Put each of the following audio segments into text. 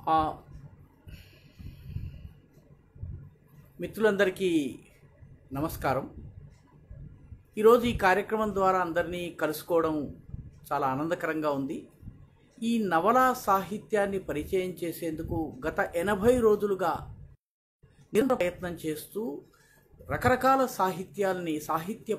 ఆ, మిత్రులందరికీ నమస్కారం ఈరోజు ఈ కార్యక్రమం ద్వారా అందరినీ కలుసుకోవడం చాలా ఆనందకరంగా ఉంది ఈ నవల సాహిత్యాన్ని పరిచయం చేసేందుకు గత ఎనభై రోజులుగా నిరంతర ప్రయత్నం చేస్తూ రకరకాల సాహిత్యాల్ని సాహిత్య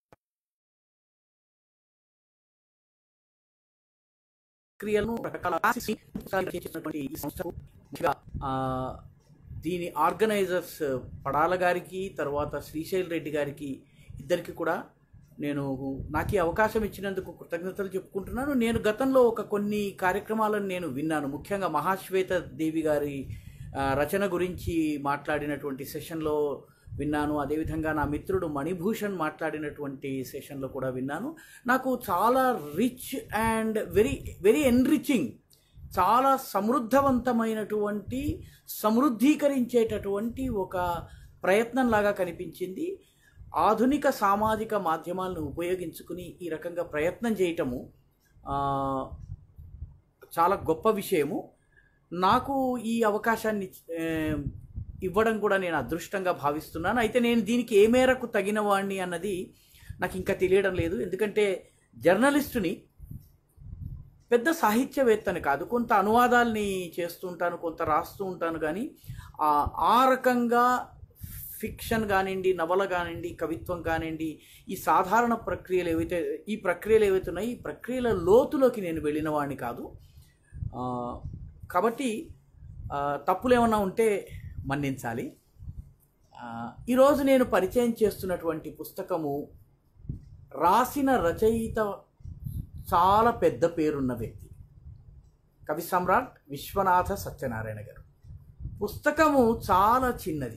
ప్రక్రియలను రకరకాల చేసినటువంటి ఈ సంస్థకు ముఖ్యంగా ఆ, దీని ఆర్గనైజర్స్ పడాల గారికి తర్వాత శ్రీశైల్ రెడ్డి గారికి ఇద్దరికి కూడా నేను నాకు ఈ అవకాశం ఇచ్చినందుకు కృతజ్ఞతలు చెప్పుకుంటున్నాను నేను గతంలో ఒక కొన్ని కార్యక్రమాలను నేను విన్నాను ముఖ్యంగా మహాశ్వేత దేవి గారి ఆ, రచన గురించి మాట్లాడినటువంటి సెషన్లో విన్నాను అదేవిధంగా నా మిత్రుడు మణిభూషణ్ మాట్లాడినటువంటి సెషన్లో కూడా విన్నాను నాకు చాలా rich and very very enriching చాలా సమృద్ధవంతమైనటువంటి సమృద్ధీకరించేటటువంటి ఒక ప్రయత్నంలాగా కనిపించింది ఆధునిక సామాజిక మాధ్యమాలను ఉపయోగించుకుని ఈ రకంగా ప్రయత్నం చేయటము ఆ, చాలా గొప్ప విషయము నాకు ఈ అవకాశాన్ని ఏ, ఇవ్వడం కూడా నేను అదృష్టంగా భావిస్తున్నాను అయితే నేను దీనికి ఏ మేరకు తగిన వాడిని అన్నది నాకు ఇంకా తెలియడం లేదు ఎందుకంటే జర్నలిస్టుని పెద్ద సాహిత్యవేత్తని కాదు కొంత అనువాదాల్ని చేస్తూ ఉంటాను కొంత రాస్తూ ఉంటాను కానీ ఆ ఆ రకంగా ఫిక్షన్ కానివ్వండి నవల కానివ్వండి కవిత్వం కానివ్వండి ఈ సాధారణ ప్రక్రియలు ఏవైతే ఈ ప్రక్రియలు ఏవైతే ఉన్నాయో ఈ ప్రక్రియల లోతులోకి నేను వెళ్ళిన వాడిని కాదు ఆ, కాబట్టి ఆ, తప్పులు ఏమన్నా ఉంటే మన్నించాలి ఆ, ఈరోజు నేను పరిచయం చేస్తున్నటువంటి పుస్తకము రాసిన రచయిత చాలా పెద్ద పేరున్న వ్యక్తి కవి సమ్రాట్ విశ్వనాథ సత్యనారాయణ గారు పుస్తకము చాలా చిన్నది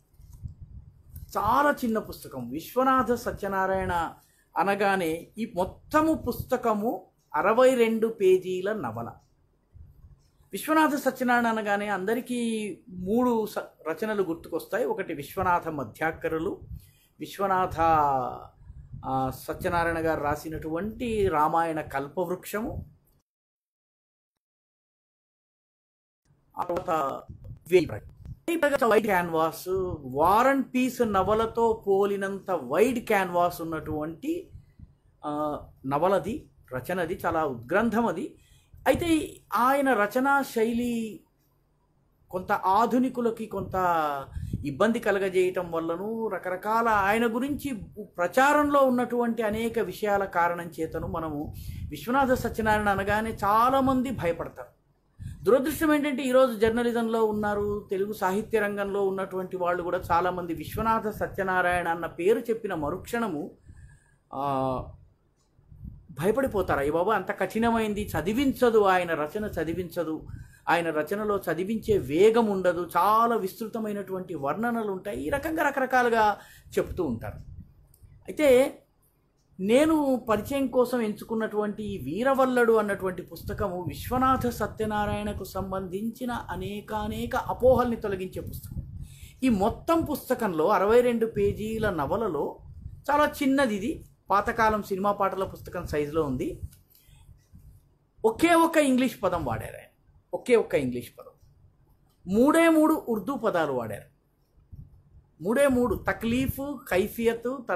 చాలా చిన్న పుస్తకం విశ్వనాథ సత్యనారాయణ అనగానే ఈ మొత్తము పుస్తకము అరవై రెండు పేజీల నవల విశ్వనాథ సత్యనారాయణ అనగానే అందరికీ మూడు స- రచనలు గుర్తుకొస్తాయి ఒకటి విశ్వనాథ మధ్యాకరులు విశ్వనాథ ఆ, సత్యనారాయణ గారు రాసినటువంటి రామాయణ కల్పవృక్షము ఆ తర్వాత వేయి ప్రగతి. వేయి ప్రగతి wide canvas war and peace నవలతో పోలినంత వైడ్ క్యాన్వాస్ ఉన్నటువంటి ఆ, నవలది రచనది చాలా ఉద్గ్రంథం అది అయితే ఆయన రచనా శైలి కొంత ఆధునికులకి కొంత ఇబ్బంది కలగజేయటం వల్లను రకరకాల ఆయన గురించి ప్రచారంలో ఉన్నటువంటి అనేక విషయాల కారణం చేతను మనము విశ్వనాథ సత్యనారాయణ అనగానే చాలామంది భయపడతారు దురదృష్టం ఏంటంటే ఈరోజు జర్నలిజంలో ఉన్నారు తెలుగు సాహిత్య రంగంలో ఉన్నటువంటి వాళ్ళు కూడా చాలామంది విశ్వనాథ సత్యనారాయణ అన్న పేరు చెప్పిన మరుక్షణము ఆ, భయపడిపోతారు అయ్య బాబా అంత కఠినమైంది చదివించదు ఆయన రచన చదివించదు ఆయన రచనలో చదివించే వేగం ఉండదు చాలా విస్తృతమైనటువంటి వర్ణనలు ఉంటాయి ఈ రకంగా రకరకాలుగా చెప్తూ ఉంటారు అయితే నేను పరిచయం కోసం ఎంచుకున్నటువంటి ఈ వీరవల్లడు అన్నటువంటి పుస్తకము విశ్వనాథ సత్యనారాయణకు సంబంధించిన అనేకానేక అపోహల్ని తొలగించే పుస్తకం ఈ మొత్తం పుస్తకంలో అరవై రెండు పేజీల నవలలో చాలా చిన్నది ఇది పాతకాలం సినిమా పాటల పుస్తకం సైజులో ఉంది ఒకే ఒక్క ఇంగ్లీష్ పదం వాడారు ఆయన ఒకే ఒక్క ఇంగ్లీష్ పదం మూడే మూడు ఉర్దూ పదాలు వాడారు మూడే మూడు తక్లీఫ్ కైఫియత్ తర్-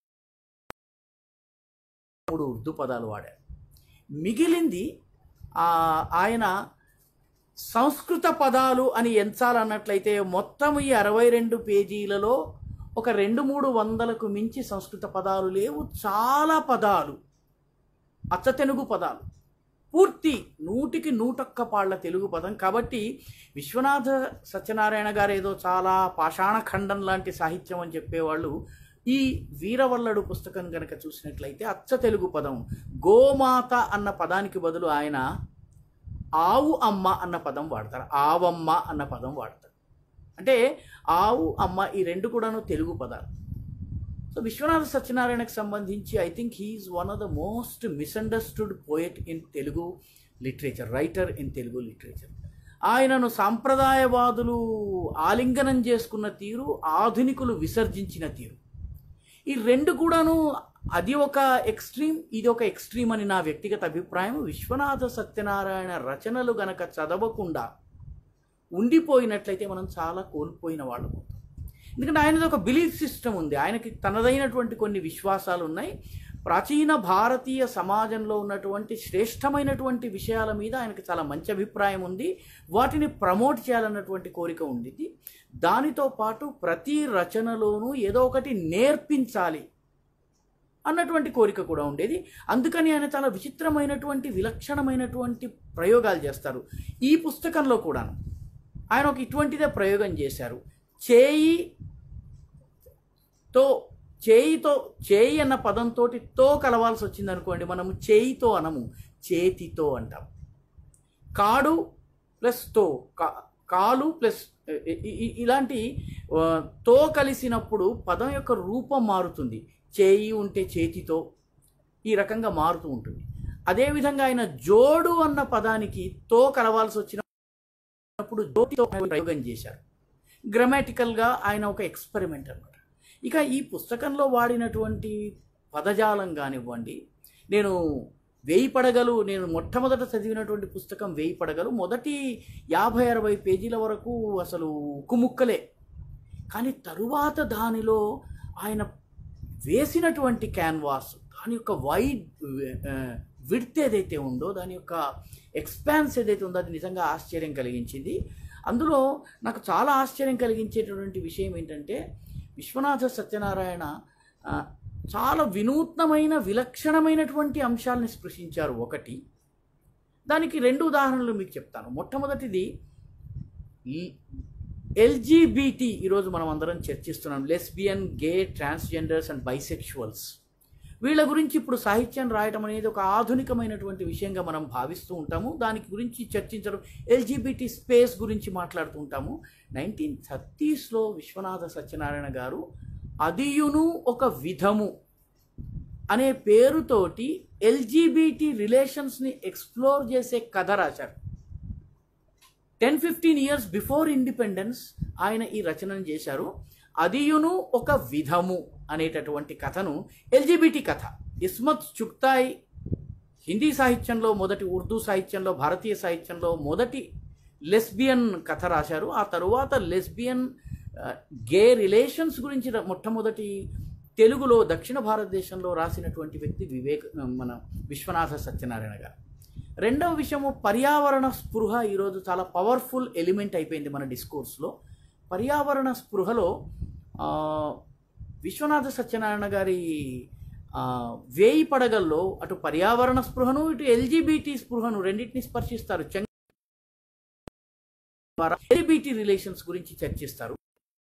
మూడు ఉర్దూ పదాలు వాడారు మిగిలింది ఆ, ఆయన సంస్కృత పదాలు అని ఎంచాలన్నట్లయితే మొత్తం ఈ అరవై రెండు పేజీలలో ఒక రెండు మూడు వందలకు మించి సంస్కృత పదాలు లేవు చాలా పదాలు అచ్చ తెలుగు పదాలు పూర్తి నూటికి నూటొక్క పాళ్ళ తెలుగు పదం కాబట్టి విశ్వనాథ సత్యనారాయణ గారు ఏదో చాలా పాషాణ ఖండం లాంటి సాహిత్యం అని చెప్పేవాళ్ళు ఈ వీరవల్లడు పుస్తకం కనుక చూసినట్లయితే అచ్చ తెలుగు పదం గోమాత అన్న పదానికి బదులు ఆయన ఆవు అమ్మ అన్న పదం వాడతారు ఆవమ్మ అన్న పదం వాడతారు అంటే ఆవు అమ్మ ఈ రెండు కూడాను తెలుగు పదాలు సో విశ్వనాథ సత్యనారాయణకు సంబంధించి I think he's one of the most misunderstood poet in Telugu literature writer in Telugu literature ఆయనను సాంప్రదాయవాదులు ఆలింగనం చేసుకున్న తీరు ఆధునికులు విసర్జించిన తీరు ఈ రెండు కూడాను అది ఒక ఎక్స్ట్రీమ్ ఇది ఒక ఎక్స్ట్రీమ్ అని నా వ్యక్తిగత అభిప్రాయం విశ్వనాథ సత్యనారాయణ రచనలు గనక చదవకుండా ఉండిపోయినట్లయితే మనం చాలా కోల్పోయిన వాళ్ళం అవుతాం ఎందుకంటే ఆయనది ఒక బిలీఫ్ సిస్టమ్ ఉంది ఆయనకి తనదైనటువంటి కొన్ని విశ్వాసాలు ఉన్నాయి ప్రాచీన భారతీయ సమాజంలో ఉన్నటువంటి శ్రేష్టమైనటువంటి విషయాల మీద ఆయనకి చాలా మంచి అభిప్రాయం ఉంది వాటిని ప్రమోట్ చేయాలన్నటువంటి కోరిక ఉండింది దానితో పాటు ప్రతి రచనలోనూ ఏదో ఒకటి నేర్పించాలి అన్నటువంటి కోరిక కూడా ఉండేది అందుకని ఆయన చాలా విచిత్రమైనటువంటి విలక్షణమైనటువంటి ప్రయోగాలు చేస్తారు ఈ పుస్తకంలో కూడాను ఆయన ఒక ఇటువంటిదే ప్రయోగం చేశారు చేయి తో చేయితో చేయి అన్న పదంతో తో కలవాల్సి వచ్చింది అనుకోండి మనము చేయితో అనము చేతితో అంటాం కాడు ప్లస్ తో కా- కాలు ప్లస్ ఇ- ఇ- ఇలాంటి ఆ, తో కలిసినప్పుడు పదం యొక్క రూపం మారుతుంది చేయి ఉంటే చేతితో ఈ రకంగా మారుతూ ఉంటుంది అదేవిధంగా ఆయన జోడు అన్న పదానికి తో కలవాల్సి వచ్చినప్పుడు జోటితో ప్రయోగం చేశారు గ్రామాటికల్గా ఆయన ఒక ఎక్స్పెరిమెంట్ అనమాట ఇక ఈ పుస్తకంలో వాడినటువంటి పదజాలం కానివ్వండి నేను వేయి పడగలు నేను మొట్టమొదట చదివినటువంటి పుస్తకం వేయి పడగలు మొదటి యాభై అరవై పేజీల వరకు అసలు ఉక్కుముక్కలే కానీ తరువాత దానిలో ఆయన వేసినటువంటి క్యాన్వాస్ దాని యొక్క వైడ్ విడ్త్ ఏదైతే ఉందో దాని యొక్క ఎక్స్పాన్స్ ఏదైతే ఉందో అది నిజంగా ఆశ్చర్యం కలిగించింది అందులో నాకు చాలా ఆశ్చర్యం కలిగించేటటువంటి విషయం ఏంటంటే విశ్వనాథ సత్యనారాయణ ఆ, చాలా వినూత్నమైన విలక్షణమైనటువంటి అంశాలని స్పృశించారు ఒకటి దానికి రెండు ఉదాహరణలు మీకు చెప్తాను మొట్టమొదటిది ఎల్జీబీటీ ఈరోజు మనం అందరం చర్చిస్తున్నాం lesbian gay transgenders and bisexuals వీళ్ళ గురించి ఇప్పుడు సాహిత్యం రాయటం అనేది ఒక ఆధునికమైనటువంటి విషయంగా మనం భావిస్తూ ఉంటాము దానికి గురించి చర్చించడం ఎల్జీబీటీ స్పేస్ గురించి మాట్లాడుతూ ఉంటాము నైన్టీన్ థర్టీస్లో విశ్వనాథ సత్యనారాయణ గారు అదియును ఒక విధము అనే పేరుతోటి ఎల్జీబీటీ రిలేషన్స్ని ఎక్స్ప్లోర్ చేసే కథ రాశారు ten fifteen years before independence ఆయన ఈ రచనను చేశారు అదియును ఒక విధము అనేటటువంటి కథను ఎల్జీబీటీ కథ ఇస్మత్ చుక్తాయ్ హిందీ సాహిత్యంలో మొదటి ఉర్దూ సాహిత్యంలో భారతీయ సాహిత్యంలో మొదటి లెస్బియన్ కథ రాశారు ఆ తరువాత లెస్బియన్ గే రిలేషన్స్ గురించి ర- మొట్టమొదటి తెలుగులో దక్షిణ భారతదేశంలో రాసినటువంటి వ్యక్తి వివేక్ మన విశ్వనాథ సత్యనారాయణ గారు రెండవ విషయము పర్యావరణ స్పృహ ఈరోజు చాలా పవర్ఫుల్ ఎలిమెంట్ అయిపోయింది మన డిస్కోర్స్లో పర్యావరణ స్పృహలో ఆ, విశ్వనాథ సత్యనారాయణ గారి ఆ, వేయి పడగల్లో అటు పర్యావరణ స్పృహను ఇటు ఎల్జీబీటీ స్పృహను రెండింటిని స్పర్శిస్తారు ఎల్జీబీటీ రిలేషన్స్ గురించి చర్చిస్తారు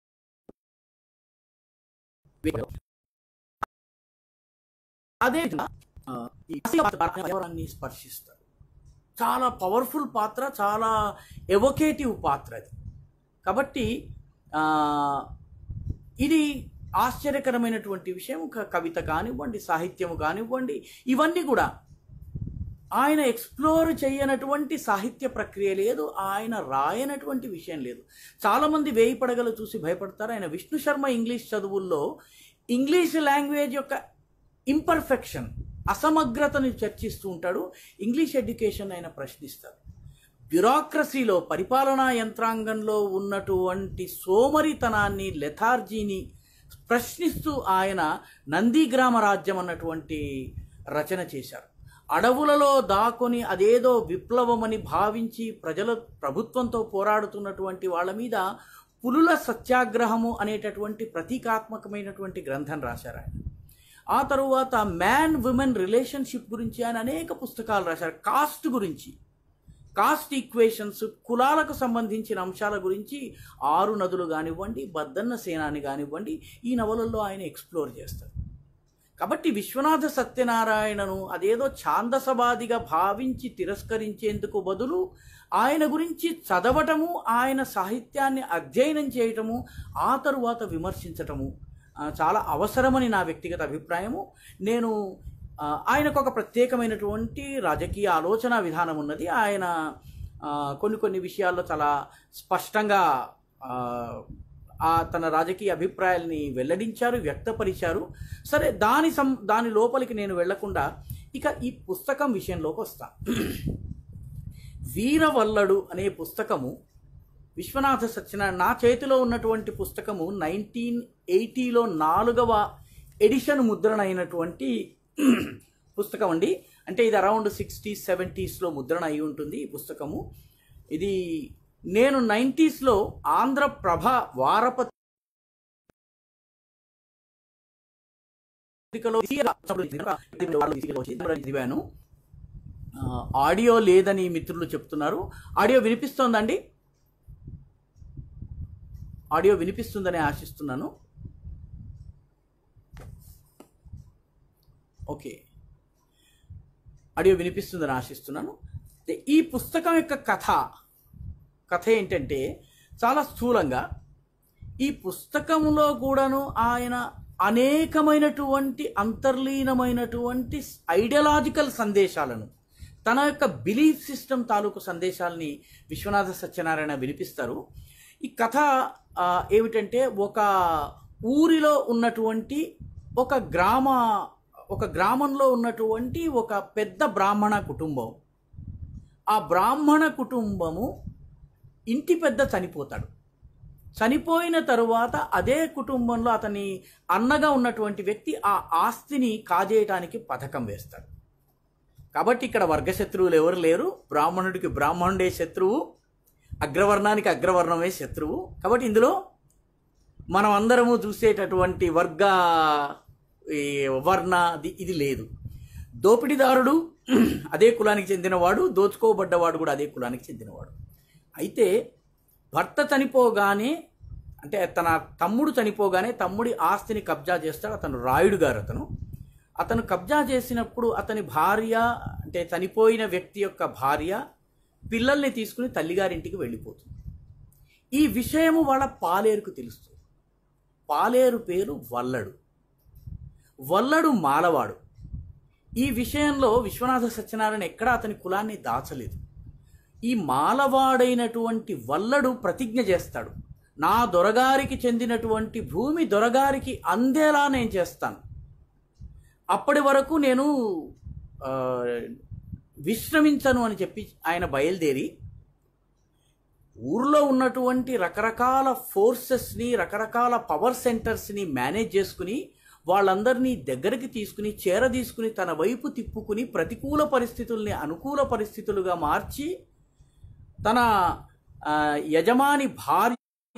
అదే విధంగా, ఆ, ఈ పర్యావరణాన్ని స్పర్శిస్తారు చాలా పవర్ఫుల్ పాత్ర చాలా ఎవకేటివ్ పాత్ర అది కాబట్టి ఆ, ఇది ఆశ్చర్యకరమైనటువంటి విషయం క- కవిత కానివ్వండి సాహిత్యము కానివ్వండి ఇవన్నీ కూడా ఆయన ఎక్స్ప్లోర్ చేయనటువంటి సాహిత్య ప్రక్రియ లేదు ఆయన రాయనటువంటి విషయం లేదు చాలామంది వేయి పడగలు చూసి భయపడతారు ఆయన విష్ణు శర్మ ఇంగ్లీష్ చదువుల్లో ఇంగ్లీష్ లాంగ్వేజ్ యొక్క ఇంపర్ఫెక్షన్ అసమగ్రతని చర్చిస్తూ ఉంటాడు ఇంగ్లీష్ ఎడ్యుకేషన్ ఆయన ప్రశ్నిస్తారు బ్యూరాక్రసీలో పరిపాలనా యంత్రాంగంలో ఉన్నటువంటి సోమరితనాన్ని లెథార్జీని ప్రశ్నిస్తూ ఆయన నందిగ్రామ రాజ్యం అన్నటువంటి రచన చేశారు అడవులలో దాకొని అదేదో విప్లవమని భావించి ప్రజల ప్రభుత్వంతో పోరాడుతున్నటువంటి వాళ్ళ మీద పులుల సత్యాగ్రహము అనేటటువంటి ప్రతీకాత్మకమైనటువంటి గ్రంథం రాశారు ఆయన ఆ తరువాత మ్యాన్ ఉమెన్ రిలేషన్షిప్ గురించి ఆయన అనేక పుస్తకాలు రాశారు కాస్ట్ గురించి కాస్ట్ ఈక్వేషన్స్ కులాలకు సంబంధించిన అంశాల గురించి ఆరు నదులు కానివ్వండి బద్దన్న సేనాని కానివ్వండి ఈ నవలల్లో ఆయన ఎక్స్ప్లోర్ చేస్తారు కాబట్టి విశ్వనాథ సత్యనారాయణను అదేదో ఛాందసవాదిగా భావించి తిరస్కరించేందుకు బదులు ఆయన గురించి చదవటము ఆయన సాహిత్యాన్ని అధ్యయనం చేయటము ఆ తరువాత విమర్శించటము ఆ, చాలా అవసరమని నా వ్యక్తిగత అభిప్రాయము నేను ఆ, ఆయనకు ఒక ప్రత్యేకమైనటువంటి రాజకీయ ఆలోచన విధానం ఉన్నది ఆయన ఆ, కొన్ని కొన్ని విషయాల్లో చాలా స్పష్టంగా ఆ, ఆ తన రాజకీయ అభిప్రాయాల్ని వెల్లడించారు వ్యక్తపరిచారు సరే దాని సం దాని లోపలికి నేను వెళ్లకుండా ఇక ఈ పుస్తకం విషయంలోకి వస్తా వీరవల్లడు అనే పుస్తకము విశ్వనాథ సత్యనారాయణ నా చేతిలో ఉన్నటువంటి పుస్తకము నైన్టీన్ ఎయిటీలో నాలుగవ ఎడిషన్ ముద్రణ అయినటువంటి పుస్తకం అండి అంటే ఇది అరౌండ్ సిక్స్టీ సెవెంటీస్లో ముద్రణ అయి ఉంటుంది ఈ పుస్తకము ఇది నేను నైంటీస్లో ఆంధ్రప్రభ వారపత్రికలో చదివాను ఆ, ఆడియో లేదని మిత్రులు చెప్తున్నారు ఆడియో వినిపిస్తోందండి ఆడియో వినిపిస్తుందని ఆశిస్తున్నాను ఓకే ఆడియో వినిపిస్తుందని ఆశిస్తున్నాను అయితే ఈ పుస్తకం యొక్క కథ కథ ఏంటంటే చాలా స్థూలంగా ఈ పుస్తకంలో కూడాను ఆయన అనేకమైనటువంటి అంతర్లీనమైనటువంటి ఐడియలాజికల్ సందేశాలను తన యొక్క బిలీఫ్ సిస్టమ్ తాలూకు సందేశాలని విశ్వనాథ సత్యనారాయణ వినిపిస్తారు ఈ కథ ఆ, ఏమిటంటే ఒక ఊరిలో ఉన్నటువంటి ఒక గ్రామ ఒక గ్రామంలో ఉన్నటువంటి ఒక పెద్ద బ్రాహ్మణ కుటుంబం ఆ బ్రాహ్మణ కుటుంబము ఇంటి పెద్ద చనిపోతాడు చనిపోయిన తరువాత అదే కుటుంబంలో అతని అన్నగా ఉన్నటువంటి వ్యక్తి ఆ ఆస్తిని కాజేయటానికి పథకం వేస్తాడు కాబట్టి ఇక్కడ వర్గశత్రువులు ఎవరు లేరు బ్రాహ్మణుడికి బ్రాహ్మణుడే శత్రువు అగ్రవర్ణానికి అగ్రవర్ణమే శత్రువు కాబట్టి ఇందులో మనం అందరము చూసేటటువంటి వర్గ ఈ వర్ణ అది- ఇది లేదు దోపిడీదారుడు అదే కులానికి చెందినవాడు దోచుకోబడ్డవాడు కూడా అదే కులానికి చెందినవాడు అయితే భర్త చనిపోగానే అంటే తన తమ్ముడు చనిపోగానే తమ్ముడి ఆస్తిని కబ్జా చేస్తాడు అతను రాయుడు గారు అతను అతను కబ్జా చేసినప్పుడు అతని భార్య అంటే చనిపోయిన వ్యక్తి యొక్క భార్య పిల్లల్ని తీసుకుని తల్లిగారింటికి వెళ్ళిపోతుంది ఈ విషయము వాళ్ళ పాలేరుకు తెలుస్తుంది పాలేరు పేరు వల్లడు వల్లడు మాలవాడు ఈ విషయంలో విశ్వనాథ సత్యనారాయణ ఎక్కడా అతని కులాన్ని దాచలేదు ఈ మాలవాడైనటువంటి వల్లడు ప్రతిజ్ఞ చేస్తాడు నా దొరగారికి చెందినటువంటి భూమి దొరగారికి అందేలా నేను చేస్తాను అప్పటి వరకు నేను ఆ, విశ్రమించను అని చెప్పి ఆయన బయలుదేరి ఊర్లో ఉన్నటువంటి రకరకాల ఫోర్సెస్ని రకరకాల పవర్ సెంటర్స్ని మేనేజ్ చేసుకుని వాళ్ళందరినీ దగ్గరికి తీసుకుని చేర తీసుకుని తన వైపు తిప్పుకుని ప్రతికూల పరిస్థితుల్ని అనుకూల పరిస్థితులుగా మార్చి తన ఆ, యజమాని భార్య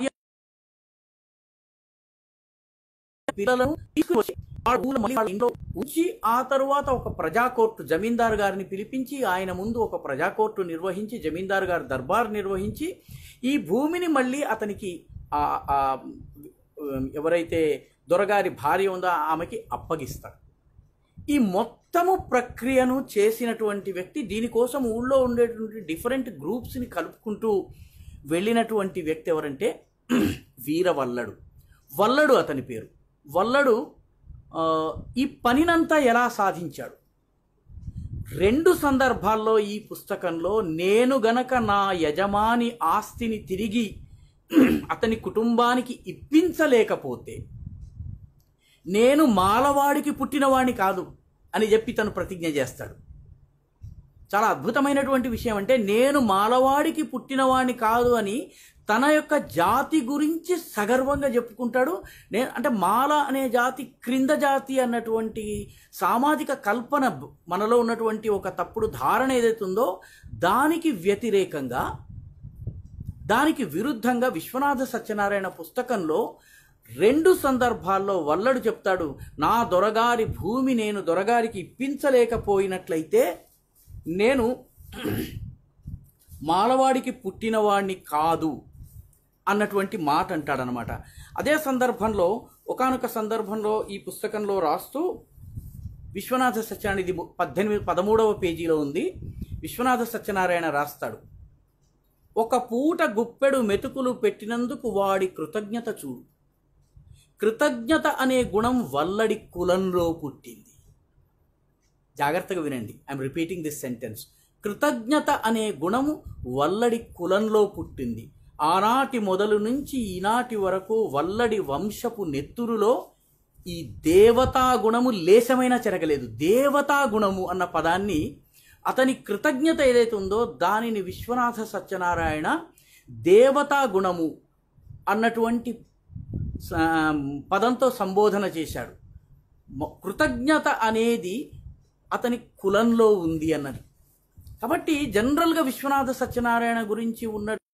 పిల్లలను తీసుకువచ్చి వాళ్ళ ఊళ్ళో మళ్ళీ వాళ్ళ ఇంట్లో ఉంచి ఆ తరువాత ఒక ప్రజా కోర్టు జమీందారు గారిని పిలిపించి ఆయన ముందు ఒక ప్రజా కోర్టు నిర్వహించి జమీందారు గారి దర్బార్ నిర్వహించి ఈ భూమిని మళ్ళీ అతనికి ఆ ఆ, ఎవరైతే దొరగారి భార్య ఉందో ఆమెకి అప్పగిస్తాడు ఈ మొత్తము ప్రక్రియను చేసినటువంటి వ్యక్తి దీనికోసం ఊళ్ళో ఉండేటువంటి డిఫరెంట్ గ్రూప్స్ని కలుపుకుంటూ వెళ్ళినటువంటి వ్యక్తి ఎవరంటే వీరవల్లడు వల్లడు అతని పేరు వల్లడు ఆ, ఈ పనినంతా ఎలా సాధించాడు రెండు సందర్భాల్లో ఈ పుస్తకంలో నేను గనక నా యజమాని ఆస్తిని తిరిగి అతని కుటుంబానికి ఇప్పించలేకపోతే నేను మాలవాడికి పుట్టినవాడిని కాదు అని చెప్పి తను ప్రతిజ్ఞ చేస్తాడు చాలా అద్భుతమైనటువంటి విషయం అంటే నేను మాలవాడికి పుట్టినవాడిని కాదు అని తన యొక్క జాతి గురించి సగర్వంగా చెప్పుకుంటాడు నేను అంటే మాల అనే జాతి క్రింద జాతి అన్నటువంటి సామాజిక కల్పన బ- మనలో ఉన్నటువంటి ఒక తప్పుడు ధారణ ఏదైతే ఉందో దానికి వ్యతిరేకంగా దానికి విరుద్ధంగా విశ్వనాథ సత్యనారాయణ పుస్తకంలో రెండు సందర్భాల్లో వల్లడు చెప్తాడు నా దొరగారి భూమి నేను దొరగారికి ఇప్పించలేకపోయినట్లయితే నేను మాలవాడికి పుట్టినవాడిని కాదు అన్నటువంటి మాట అంటాడనమాట అదే సందర్భంలో ఒకానొక సందర్భంలో ఈ పుస్తకంలో రాస్తూ విశ్వనాథ సత్యనారాయణ ఇది పద్దెనిమిది పదమూడవ పేజీలో ఉంది విశ్వనాథ సత్యనారాయణ రాస్తాడు ఒక పూట గుప్పెడు మెతుకులు పెట్టినందుకు వాడి కృతజ్ఞత చూడు కృతజ్ఞత అనే గుణం వల్లడి కులంలో పుట్టింది జాగ్రత్తగా వినండి ఐఎమ్ రిపీటింగ్ దిస్ సెంటెన్స్ కృతజ్ఞత అనే గుణము వల్లడి కులంలో పుట్టింది ఆనాటి మొదలు నుంచి ఈనాటి వరకు వల్లడి వంశపు నెత్తురులో ఈ దేవతా గుణము లేశమైనా చెరగలేదు దేవతా గుణము అన్న పదాన్ని అతని కృతజ్ఞత ఏదైతే ఉందో దానిని విశ్వనాథ సత్యనారాయణ దేవతా గుణము అన్నటువంటి స- పదంతో సంబోధన చేశాడు మ- కృతజ్ఞత అనేది అతని కులంలో ఉంది అన్నది కాబట్టి జనరల్గా విశ్వనాథ సత్యనారాయణ గురించి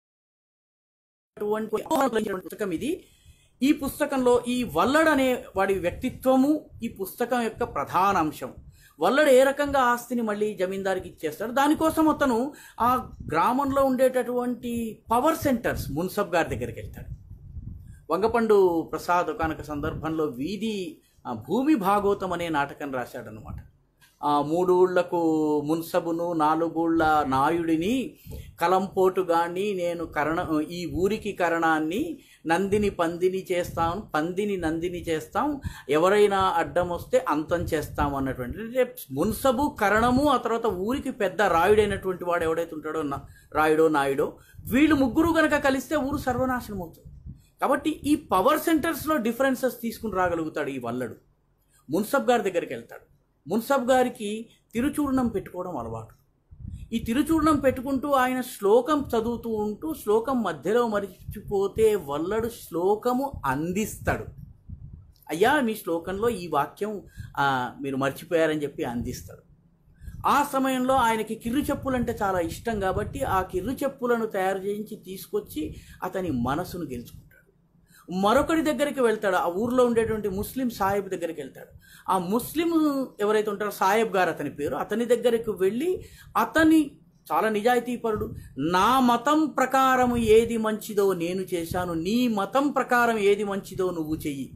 ఉన్నటువంటి పుస్తకం ఇది ఈ పుస్తకంలో ఈ వల్లడ్ అనే వాడి వ్యక్తిత్వము ఈ పుస్తకం యొక్క ప్రధాన అంశం వల్లడు ఏ రకంగా ఆస్తిని మళ్ళీ జమీందారికి ఇచ్చేస్తాడు దానికోసం అతను ఆ గ్రామంలో ఉండేటటువంటి పవర్ సెంటర్స్ మున్సబ్ గారి దగ్గరికి వెళ్తాడు వంగపండు ప్రసాద్ ఒకనొక సందర్భంలో వీధి ఆ, భూమి భాగవతం అనే నాటకం రాశాడనమాట ఆ మూడు ఊళ్ళకు మున్సబును నాలుగూళ్ళ నాయుడిని కలంపోటుగాని నేను కరణ ఈ ఊరికి కరణాన్ని నందిని పందిని చేస్తాం పందిని నందిని చేస్తాం ఎవరైనా అడ్డం వస్తే అంతం చేస్తాం అన్నటువంటి అంటే మున్సబు కరణము ఆ తర్వాత ఊరికి పెద్ద రాయుడైనటువంటి వాడు ఎవడైతే ఉంటాడో నా- రాయుడో నాయుడో వీళ్ళు ముగ్గురు గనక కలిస్తే ఊరు సర్వనాశనం అవుతుంది కాబట్టి ఈ పవర్ సెంటర్స్లో డిఫరెన్సెస్ తీసుకుని రాగలుగుతాడు ఈ వల్లడు మున్సబ్ గారి దగ్గరికి వెళ్తాడు మున్సబ్ గారికి తిరుచూర్ణం పెట్టుకోవడం అలవాటు ఈ తిరుచూర్ణం పెట్టుకుంటూ ఆయన శ్లోకం చదువుతూ ఉంటూ శ్లోకం మధ్యలో మరిచిపోతే వల్లడు శ్లోకము అందిస్తాడు అయ్యా మీ శ్లోకంలో ఈ వాక్యం ఆ, మీరు మర్చిపోయారని చెప్పి అందిస్తాడు ఆ సమయంలో ఆయనకి కిర్రు చెప్పులంటే చాలా ఇష్టం కాబట్టి ఆ కిర్రు చెప్పులను తయారు చేయించి తీసుకొచ్చి అతని మనసును గెలుచుకుంటాడు మరొకరి దగ్గరికి వెళ్తాడు ఆ ఊర్లో ఉండేటువంటి ముస్లిం సాహెబ్ దగ్గరికి వెళ్తాడు ఆ ముస్లిం ఎవరైతే ఉంటారో సాహెబ్ గారు అతని పేరు అతని దగ్గరికి వెళ్ళి అతని చాలా నిజాయితీపరుడు నా మతం ప్రకారం ఏది మంచిదో నేను చేశాను నీ మతం ప్రకారం ఏది మంచిదో నువ్వు చెయ్యి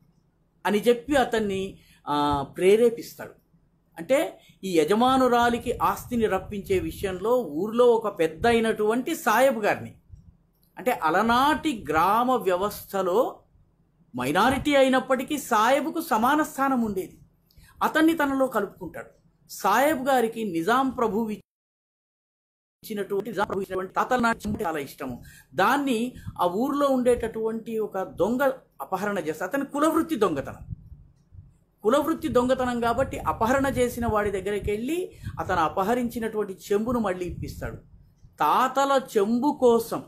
అని చెప్పి అతన్ని ఆ, ప్రేరేపిస్తాడు అంటే ఈ యజమానురాలికి ఆస్తిని రప్పించే విషయంలో ఊర్లో ఒక పెద్ద అయినటువంటి సాయబ్ గారిని అంటే అలనాటి గ్రామ వ్యవస్థలో మైనారిటీ అయినప్పటికీ సాయబుకు సమాన స్థానం ఉండేది అతన్ని తనలో కలుపుకుంటాడు సాయబ్ గారికి నిజాం ప్రభు ఇచ్చినటువంటి నిజాం ప్రభు ఇచ్చినటువంటి తాతల నాట్యం అంటే చాలా ఇష్టము దాన్ని ఆ ఊర్లో ఉండేటటువంటి ఒక దొంగ అపహరణ చేస్తే అతని కులవృత్తి దొంగతనం కులవృత్తి దొంగతనం కాబట్టి అపహరణ చేసిన వాడి దగ్గరికి వెళ్ళి అతను అపహరించినటువంటి చెంబును మళ్ళీ ఇప్పిస్తాడు తాతల చెంబు కోసం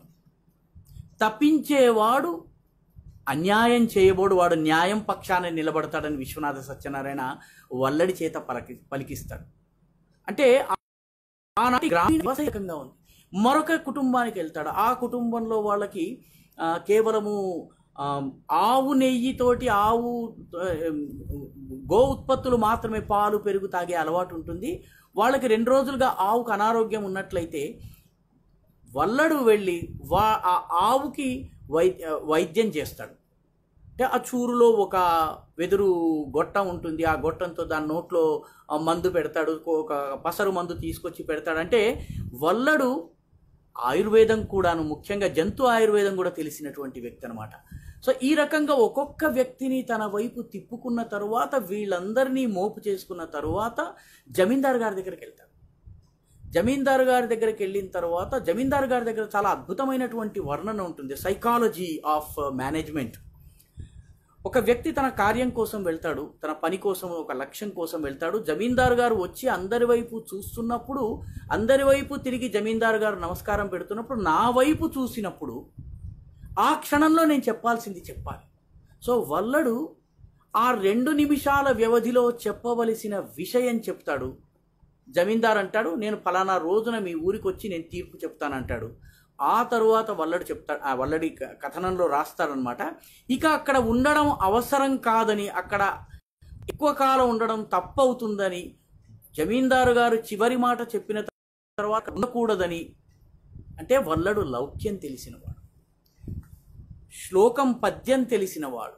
తప్పించేవాడు అన్యాయం చేయబోడు వాడు న్యాయం పక్షాన నిలబడతాడని విశ్వనాథ సత్యనారాయణ వల్లడి చేత పలకి పలికిస్తాడు అంటే ఆ- ఆనాటి గ్రామీణ వ్యవస్థ ఈ రకంగా ఉంది మరొక కుటుంబానికి వెళ్తాడు ఆ కుటుంబంలో వాళ్ళకి ఆ, కేవలము ఆ, ఆవు నెయ్యితోటి ఆవు ఆ, గో ఉత్పత్తులు మాత్రమే పాలు పెరుగు తాగే అలవాటు ఉంటుంది వాళ్ళకి రెండు రోజులుగా ఆవుకు అనారోగ్యం ఉన్నట్లయితే వల్లడు వెళ్ళి వా ఆ ఆవుకి వైద్య వైద్యం చేస్తాడు అంటే ఆ చూరులో ఒక వెదురు గొట్టం ఉంటుంది ఆ గొట్టంతో దాని నోట్లో ఆ మందు పెడతాడు ఒక పసరు మందు తీసుకొచ్చి పెడతాడు అంటే వల్లడు ఆయుర్వేదం కూడాను ముఖ్యంగా జంతు ఆయుర్వేదం కూడా తెలిసినటువంటి వ్యక్తి అనమాట సో ఈ రకంగా ఒక్కొక్క వ్యక్తిని తన వైపు తిప్పుకున్న తరువాత వీళ్ళందరినీ మోపు చేసుకున్న తరువాత జమీందార్ గారి దగ్గరికి వెళ్తాడు జమీందారు గారి దగ్గరికి వెళ్ళిన తర్వాత జమీందారు గారి దగ్గర చాలా అద్భుతమైనటువంటి వర్ణన ఉంటుంది సైకాలజీ ఆఫ్ మేనేజ్మెంట్ ఒక వ్యక్తి తన కార్యం కోసం వెళ్తాడు తన పని కోసం ఒక లక్ష్యం కోసం వెళ్తాడు జమీందారు గారు వచ్చి అందరి వైపు చూస్తున్నప్పుడు అందరి వైపు తిరిగి జమీందారు గారు నమస్కారం పెడుతున్నప్పుడు నా వైపు చూసినప్పుడు ఆ క్షణంలో నేను చెప్పాల్సింది చెప్పాలి సో వల్లడు ఆ రెండు నిమిషాల వ్యవధిలో చెప్పవలసిన విషయం చెప్తాడు జమీందార్ అంటాడు నేను ఫలానా రోజున మీ ఊరికి వచ్చి నేను తీర్పు చెప్తానంటాడు ఆ తరువాత వల్లడు చెప్తాడు ఆ వల్లడి క- కథనంలో రాస్తాడనమాట ఇక అక్కడ ఉండడం అవసరం కాదని అక్కడ ఎక్కువ కాలం ఉండడం తప్పవుతుందని జమీందారు గారు చివరి మాట చెప్పిన తర్వాత ఉండకూడదని అంటే వల్లడు లౌక్యం తెలిసినవాడు శ్లోకం పద్యం తెలిసినవాడు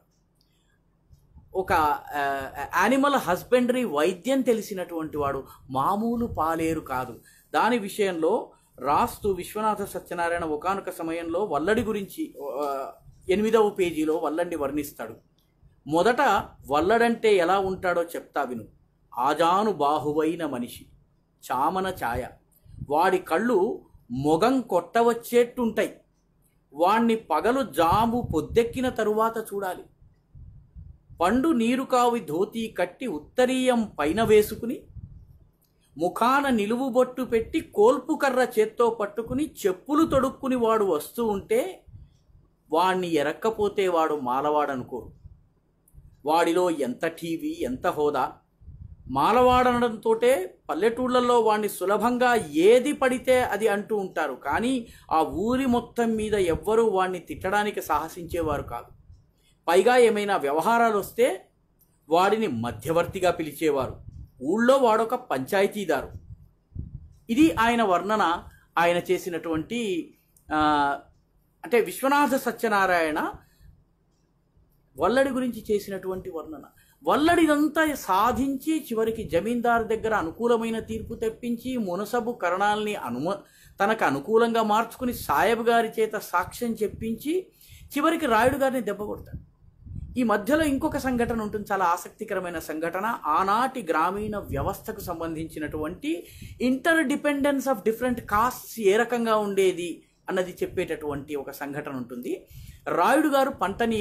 ఒక యానిమల్ హస్బెండరీ వైద్యం తెలిసినటువంటి వాడు మామూలు పాలేరు కాదు దాని విషయంలో రాస్తూ విశ్వనాథ సత్యనారాయణ ఒకానొక సమయంలో వల్లడి గురించి ఆ, ఎనిమిదవ పేజీలో వల్లండి వర్ణిస్తాడు మొదట వల్లడంటే ఎలా ఉంటాడో చెప్తా విను ఆజాను బాహువైన మనిషి చామన ఛాయ వాడి కళ్ళు మొగం కొట్టవచ్చేట్టుంటాయి వాణ్ణి పగలు జాము పొద్దెక్కిన తరువాత చూడాలి పండు నీరు కావి ధోతి కట్టి ఉత్తరీయం పైన వేసుకుని ముఖాన నిలువు బొట్టు పెట్టి కోల్పు కర్ర చేత్తో పట్టుకుని చెప్పులు తొడుక్కుని వాడు వస్తూ ఉంటే వాణ్ణి ఎరక్కపోతే వాడు మాలవాడనుకోరు వాడిలో ఎంత టీవీ ఎంత హోదా మాలవాడనడంతో పల్లెటూళ్ళల్లో వాడిని సులభంగా ఏది పడితే అది అంటూ ఉంటారు కానీ ఆ ఊరి మొత్తం మీద ఎవ్వరూ వాడిని తిట్టడానికి సాహసించేవారు కాదు పైగా ఏమైనా వ్యవహారాలు వస్తే వాడిని మధ్యవర్తిగా పిలిచేవారు ఊళ్ళో వాడొక పంచాయతీదారు ఇది ఆయన వర్ణన ఆయన చేసినటువంటి ఆ, అంటే విశ్వనాథ సత్యనారాయణ వల్లడి గురించి చేసినటువంటి వర్ణన వల్లడిదంతా సాధించి చివరికి జమీందారు దగ్గర అనుకూలమైన తీర్పు తెప్పించి మునసబు కరణాల్ని అనుమ తనకు అనుకూలంగా మార్చుకుని సాయబ్ గారి చేత సాక్ష్యం చెప్పించి చివరికి రాయుడు గారిని దెబ్బ కొడతాడు ఈ మధ్యలో ఇంకొక సంఘటన ఉంటుంది చాలా ఆసక్తికరమైన సంఘటన ఆనాటి గ్రామీణ వ్యవస్థకు సంబంధించినటువంటి interdependence of different castes ఏ రకంగా ఉండేది అన్నది చెప్పేటటువంటి ఒక సంఘటన ఉంటుంది రాయుడు గారు పంటని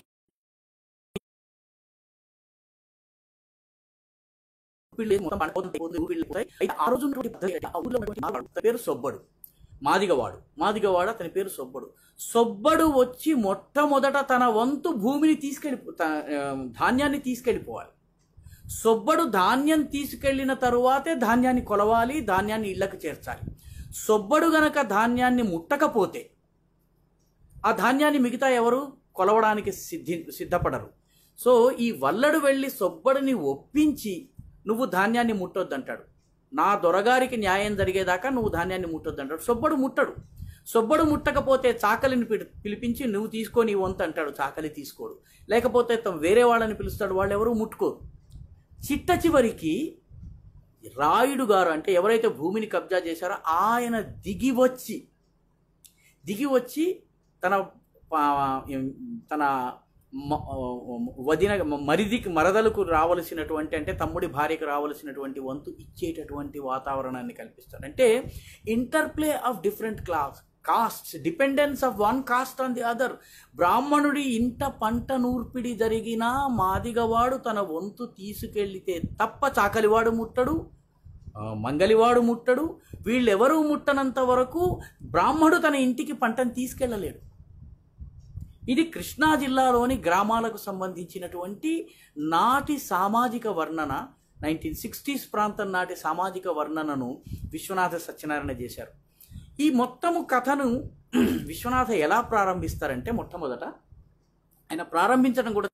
ఊపిళ్ళు మొత్తం పంట మొత్తం పోతుంది, ఊపిళ్ళు పోతాయి. అయితే ఆ రోజు ఉన్నటువంటి పద్ధతి ఏంటి? ఆ ఊర్లో ఉన్నటువంటి మాలవాడు, అతని పేరు సొబ్బడు మాదిగవాడు మాదిగవాడు అతని పేరు సొబ్బడు సొబ్బడు వచ్చి మొట్టమొదట తన వంతు భూమిని తీసుకెళ్ళి త- ఆ, ధాన్యాన్ని తీసుకెళ్ళిపోవాలి సొబ్బడు ధాన్యం తీసుకెళ్లిన తరువాతే ధాన్యాన్ని కొలవాలి ధాన్యాన్ని ఇళ్లకు చేర్చాలి సొబ్బడు గనక ధాన్యాన్ని ముట్టకపోతే ఆ ధాన్యాన్ని మిగతా ఎవరు కొలవడానికి సిద్ధి సిద్ధపడరు సో ఈ వల్లడు వెళ్ళి సొబ్బడిని ఒప్పించి నువ్వు ధాన్యాన్ని ముట్టొద్దంటాడు నా దొరగారికి న్యాయం జరిగేదాకా నువ్వు ధాన్యాన్ని ముట్టొద్దంటాడు సొబ్బడు ముట్టడు సొబ్బడు ముట్టకపోతే చాకలిని పిలి- పిలిపించి నువ్వు తీసుకొని వంతు అంటాడు చాకలి తీసుకోడు లేకపోతే తమ వేరే వాళ్ళని పిలుస్తాడు వాళ్ళు ఎవరు ముట్టుకోరు చిట్ట చివరికి రాయుడు గారు అంటే ఎవరైతే భూమిని కబ్జా చేశారో ఆయన దిగి వచ్చి దిగి వచ్చి తన ఆ, తన మ- వదిన మరిదికి మరదలకు రావలసినటువంటి అంటే తమ్ముడి భార్యకు రావలసినటువంటి వంతు ఇచ్చేటటువంటి వాతావరణాన్ని కల్పిస్తాడు అంటే interplay of different class castes dependence of one caste on the other బ్రాహ్మణుడి ఇంట పంట నూర్పిడి జరిగినా మాదిగవాడు తన వంతు తీసుకెళ్లితే తప్ప చాకలివాడు ముట్టడు ఆ, మంగలివాడు ముట్టడు వీళ్ళెవరూ ముట్టనంత వరకు బ్రాహ్మడు తన ఇంటికి పంటను తీసుకెళ్ళలేడు ఇది కృష్ణా జిల్లాలోని గ్రామాలకు సంబంధించినటువంటి నాటి సామాజిక వర్ణన నైన్టీన్ సిక్స్టీస్ ప్రాంతం నాటి సామాజిక వర్ణనను విశ్వనాథ సత్యనారాయణ చేశారు ఈ మొత్తము కథను విశ్వనాథ ఎలా ప్రారంభిస్తారంటే మొట్టమొదట ఆయన ప్రారంభించడం కూడా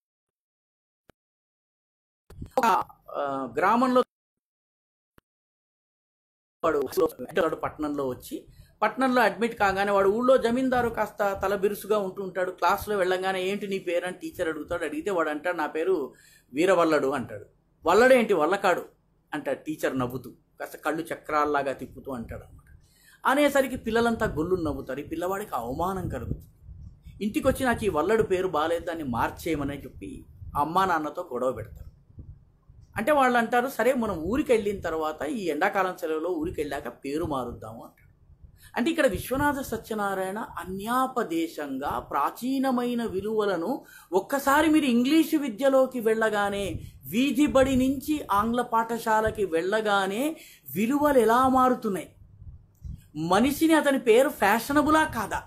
ఒక ఆ, గ్రామంలో వాడు అంటే వాడు పట్టణంలో వచ్చి పట్టణంలో అడ్మిట్ కాగానే వాడు ఊళ్ళో జమీందారు కాస్త తల బిరుసుగా ఉంటూ ఉంటాడు క్లాస్లో వెళ్ళంగానే ఏంటి నీ పేరు అని టీచర్ అడుగుతాడు అడిగితే వాడు అంటాడు నా పేరు వీరవల్లడు అంటాడు వల్లడు ఏంటి వల్లకాడు అంటాడు టీచర్ నవ్వుతూ కాస్త కళ్ళు చక్రాల్లాగా తిప్పుతూ అంటాడు అనమాట అనేసరికి పిల్లలంతా గొల్లు నవ్వుతారు ఈ పిల్లవాడికి అవమానం కలుగుతుంది ఇంటికి వచ్చి నాకు ఈ వల్లడు పేరు బాగాలేదు దాన్ని మార్చేయమని చెప్పి అమ్మా నాన్నతో గొడవ పెడతారు అంటే వాళ్ళు అంటారు సరే మనం ఊరికి వెళ్ళిన తర్వాత ఈ ఎండాకాలం సెలవులో ఊరికి వెళ్ళాక పేరు మారుద్దాము అంటాడు అంటే ఇక్కడ విశ్వనాథ సత్యనారాయణ అన్యాపదేశంగా ప్రాచీనమైన విలువలను ఒక్కసారి మీరు ఇంగ్లీషు విద్యలోకి వెళ్ళగానే వీధి బడి నుంచి ఆంగ్ల పాఠశాలకి వెళ్ళగానే విలువలు ఎలా మారుతున్నాయి మనిషిని అతని పేరు ఫ్యాషనబులా కాదా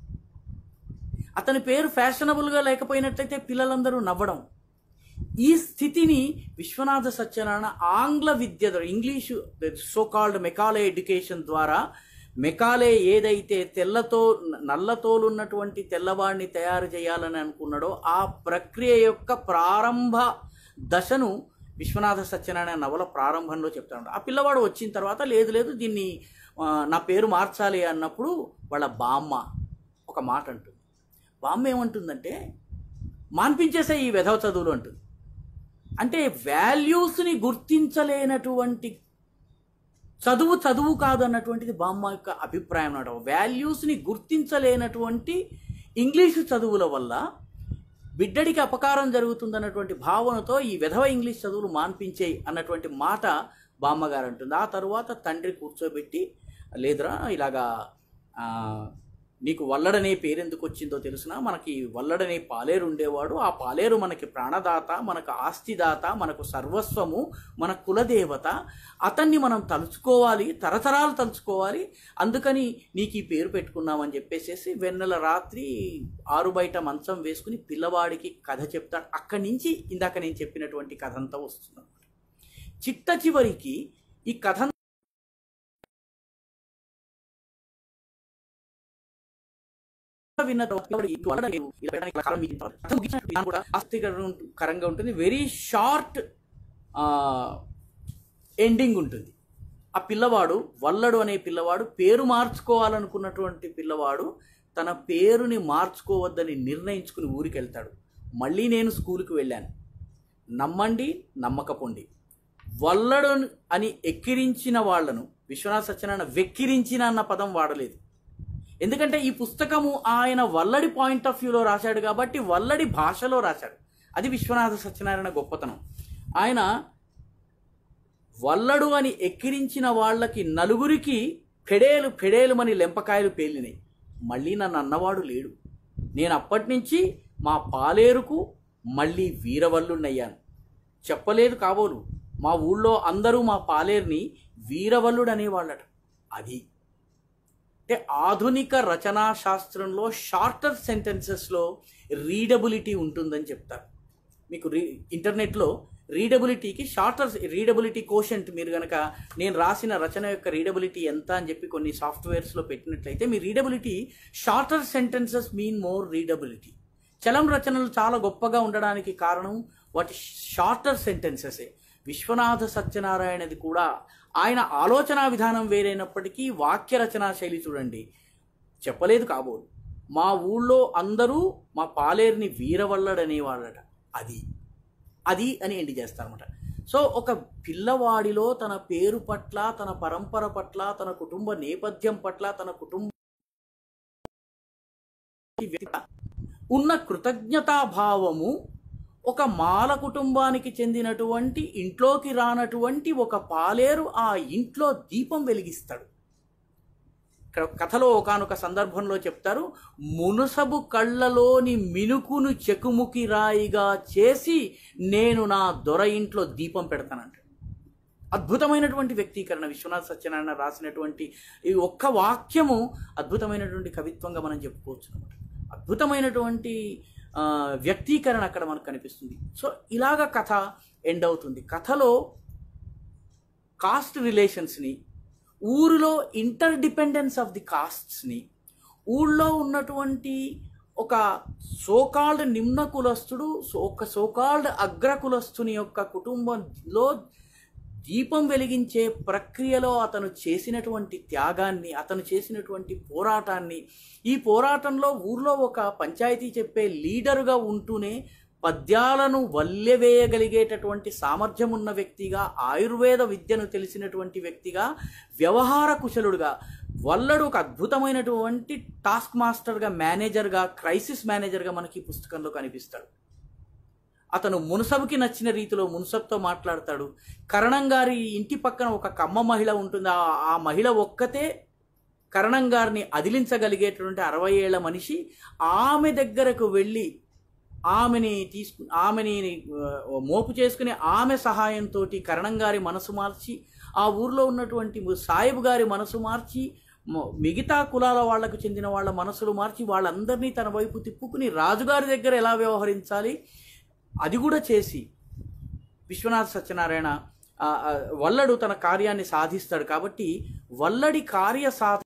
అతని పేరు ఫ్యాషనబుల్గా లేకపోయినట్లయితే పిల్లలందరూ నవ్వడం ఈ స్థితిని విశ్వనాథ సత్యనారాయణ ఆంగ్ల విద్య ద్వారా, English so called Macaulay education ద్వారా మెకాలే ఏదైతే తెల్లతో నల్లతోలు ఉన్నటువంటి తెల్లవాడిని తయారు చేయాలని అనుకున్నాడో ఆ ప్రక్రియ యొక్క ప్రారంభ దశను విశ్వనాథ సత్యనారాయణ నవల ప్రారంభంలో చెప్తాడు ఆ పిల్లవాడు వచ్చిన తర్వాత లేదు లేదు దీన్ని ఆ, నా పేరు మార్చాలి అన్నప్పుడు వాళ్ళ బామ్మ ఒక మాట అంటుంది బామ్మ ఏమంటుందంటే మాన్పించేసే ఈ వెధవ చదువులు అంటుంది అంటే వాల్యూస్ని గుర్తించలేనటువంటి చదువు చదువు కాదు అన్నటువంటిది బామ్మ యొక్క అభిప్రాయం అన్నమాట వాల్యూస్ని గుర్తించలేనటువంటి ఇంగ్లీషు చదువుల వల్ల బిడ్డడికి అపకారం జరుగుతుందన్నటువంటి భావనతో ఈ విధవ ఇంగ్లీష్ చదువులు మాన్పించేయి అన్నటువంటి మాట బామ్మగారు అంటుంది ఆ తరువాత తండ్రి కూర్చోబెట్టి లేదురా ఇలాగా ఆ, నీకు వల్లడనే పేరు ఎందుకు వచ్చిందో తెలుసునా మనకి వల్లడనే పాలేరు ఉండేవాడు ఆ పాలేరు మనకి ప్రాణదాత మనకు ఆస్తిదాత మనకు సర్వస్వము మన కులదేవత అతన్ని మనం తలుచుకోవాలి తరతరాలు తలుచుకోవాలి అందుకని నీకు ఈ పేరు పెట్టుకున్నామని చెప్పేసేసి వెన్నెల రాత్రి ఆరు బయట మంచం వేసుకుని పిల్లవాడికి కథ చెప్తాడు అక్కడి నుంచి ఇందాక నేను చెప్పినటువంటి కథ అంతా వస్తుంది చిట్ట చివరికి ఈ కథ విన్న తర్వాత ఈ వల్ల నేను ఇలా పెట్టడానికి కారణం ఇది. కథ ముగించినట్టు ఇది కూడా ఆసక్తికరంగా ఉంటుంది వెరీ షార్ట్ ఎండింగ్ ఉంటుంది ఆ పిల్లవాడు వల్లడు అనే పిల్లవాడు పేరు మార్చుకోవాలనుకున్నటువంటి పిల్లవాడు తన పేరుని మార్చుకోవద్దని నిర్ణయించుకుని ఊరికి వెళ్తాడు మళ్ళీ నేను స్కూల్కి వెళ్ళాను నమ్మండి నమ్మకపోండి వల్లడు అని ఎక్కిరించిన వాళ్లను విశ్వనాథ సత్యనారాయణ వెక్కిరించిన అన్న పదం వాడలేదు ఎందుకంటే ఈ పుస్తకము ఆయన వల్లడి పాయింట్ ఆఫ్ వ్యూలో రాశాడు కాబట్టి వల్లడి భాషలో రాశాడు అది విశ్వనాథ సత్యనారాయణ గొప్పతనం ఆయన వల్లడు అని ఎక్కిరించిన వాళ్ళకి నలుగురికి ఫెడేలు ఫెడేలుమని లెంపకాయలు పేలినాయి మళ్ళీ నన్ను అన్నవాడు లేడు నేను అప్పటి నుంచి మా పాలేరుకు మళ్ళీ వీరవల్లున్నయ్యాను చెప్పలేదు కాబోలు మా ఊళ్ళో అందరూ మా పాలేరుని వీరవల్లుడు అనేవాళ్ళట అది అంటే ఆధునిక రచనా శాస్త్రంలో షార్టర్ సెంటెన్సెస్లో రీడబిలిటీ ఉంటుందని చెప్తారు మీకు రీ ఇంటర్నెట్లో రీడబిలిటీకి షార్టర్ రీడబిలిటీ కోషంట్ మీరు కనుక నేను రాసిన రచన యొక్క రీడబిలిటీ ఎంత అని చెప్పి కొన్ని సాఫ్ట్వేర్స్లో పెట్టినట్లయితే మీ readability shorter sentences mean more readability Chalam రచనలు చాలా గొప్పగా ఉండడానికి కారణం వాటి షార్టర్ సెంటెన్సెసే విశ్వనాథ సత్యనారాయణది కూడా ఆయన ఆలోచన విధానం వేరైనప్పటికీ వాక్య రచనా శైలి చూడండి చెప్పలేదు కాబోలు మా ఊళ్ళో అందరూ మా పాలేరుని వీరవల్లడనేవాళ్ళట అది అది అని ఎండి చేస్తారన్నమాట సో ఒక పిల్లవాడిలో తన పేరు పట్ల తన పరంపర పట్ల తన కుటుంబ నేపథ్యం పట్ల తన కుటుంబ ఉన్న కృతజ్ఞతాభావము ఒక మాల కుటుంబానికి చెందినటువంటి ఇంట్లోకి రానటువంటి ఒక పాలేరు ఆ ఇంట్లో దీపం వెలిగిస్తాడు ఇక్కడ కథలో ఒకనొక సందర్భంలో చెప్తారు మునుసబు కళ్ళలోని మినుకును చెకుముకి రాయిగా చేసి నేను నా దొర ఇంట్లో దీపం పెడతానంట అద్భుతమైనటువంటి వ్యక్తీకరణ విశ్వనాథ సత్యనారాయణ రాసినటువంటి ఈ ఒక్క వాక్యము అద్భుతమైనటువంటి కవిత్వంగా మనం చెప్పుకోవచ్చు అనమాట అద్భుతమైనటువంటి ఆ, వ్యక్తీకరణ అక్కడ మనకు కనిపిస్తుంది సో ఇలాగ కథ ఎండ్ అవుతుంది కథలో కాస్ట్ రిలేషన్స్ని ఊరిలో ఇంటర్ డిపెండెన్స్ ఆఫ్ ది కాస్ట్స్ని ఊళ్ళో ఉన్నటువంటి ఒక సోకాల్డ్ నిమ్న కులస్తుడు సో- ఒక సోకాల్డ్ అగ్ర కులస్తుని యొక్క కుటుంబంలో దీపం వెలిగించే ప్రక్రియలో అతను చేసినటువంటి త్యాగాన్ని అతను చేసినటువంటి పోరాటాన్ని ఈ పోరాటంలో ఊర్లో ఒక పంచాయతీ చెప్పే లీడరుగా ఉంటూనే పద్యాలను వల్లెవేయగలిగేటటువంటి సామర్థ్యం ఉన్న వ్యక్తిగా ఆయుర్వేద విద్యను తెలిసినటువంటి వ్యక్తిగా వ్యవహార కుశలుడుగా వల్లడు ఒక అద్భుతమైనటువంటి టాస్క్ మాస్టర్గా మేనేజర్గా క్రైసిస్ మేనేజర్గా మనకి ఈ పుస్తకంలో కనిపిస్తాడు అతను మున్సబ్కి నచ్చిన రీతిలో మున్సబ్తో మాట్లాడతాడు కరణం గారి ఇంటి పక్కన ఒక కమ్మ మహిళ ఉంటుంది ఆ ఆ మహిళ ఒక్కతే కరణం గారిని అదిలించగలిగేటటువంటి అరవై ఏళ్ల మనిషి ఆమె దగ్గరకు వెళ్ళి ఆమెని తీసుకు ఆమెని ఆ, మోపు చేసుకుని ఆమె సహాయంతో కరణం గారి మనసు మార్చి ఆ ఊర్లో ఉన్నటువంటి సాయిబు గారి మనసు మార్చి మ- మిగతా కులాల వాళ్లకు చెందిన వాళ్ళ మనసులు మార్చి వాళ్ళందరినీ తన వైపు తిప్పుకుని రాజుగారి దగ్గర ఎలా వ్యవహరించాలి అది కూడా చేసి విశ్వనాథ సత్యనారాయణ ఆ, ఆ, వల్లడు తన కార్యాన్ని సాధిస్తాడు కాబట్టి వల్లడి కార్య సాధ